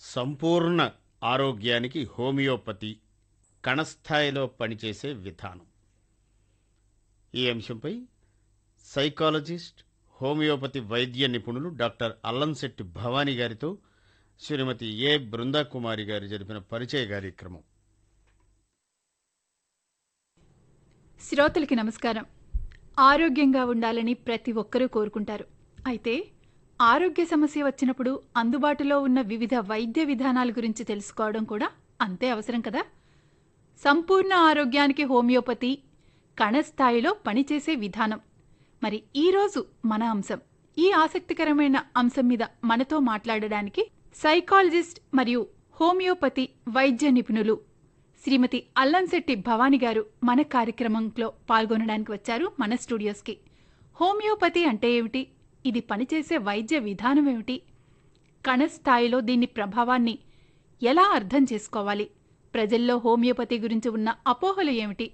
సంపూర్ణ ఆరోగ్యానికి హోమియోపతి కణస్థాయిలో పనిచేసే విధానం ఈ అంశంపై సైకాలజిస్ట్ హోమియోపతి వైద్య నిపుణులు డాక్టర్ అల్లంశెట్టి భవానీ గారితో శ్రీమతి ఏ బృందాకుమారి గారు జరిపిన పరిచయ కార్యక్రమం శ్రోతలకి నమస్కారం ఆరోగ్యంగా ఉండాలని ప్రతి ఒక్కరూ కోరుకుంటారు అయితే ఆరోగ్య సమస్య వచ్చినప్పుడు అందుబాటులో ఉన్న వివిధ వైద్య విధానాల గురించి తెలుసుకోవడం కూడా అంతే అవసరం కదా సంపూర్ణ ఆరోగ్యానికి హోమియోపతి కణస్థాయిలో పనిచేసే విధానం మరి ఈరోజు మన అంశం ఈ ఆసక్తికరమైన అంశం మీద మనతో మాట్లాడడానికి సైకాలజిస్ట్ మరియు హోమియోపతి వైద్య నిపుణులు శ్రీమతి అల్లంశెట్టి భవానీ గారు మన కార్యక్రమంలో పాల్గొనడానికి వచ్చారు మన స్టూడియోస్కి హోమియోపతి అంటే ఏమిటి ఇది పనిచేసే వైద్య విధానం ఏమిటి కణస్థాయిలో దీని ప్రభావాన్ని ఎలా అర్థం చేసుకోవాలి ప్రజల్లో హోమియోపతి గురించి ఉన్న అపోహలు ఏమిటి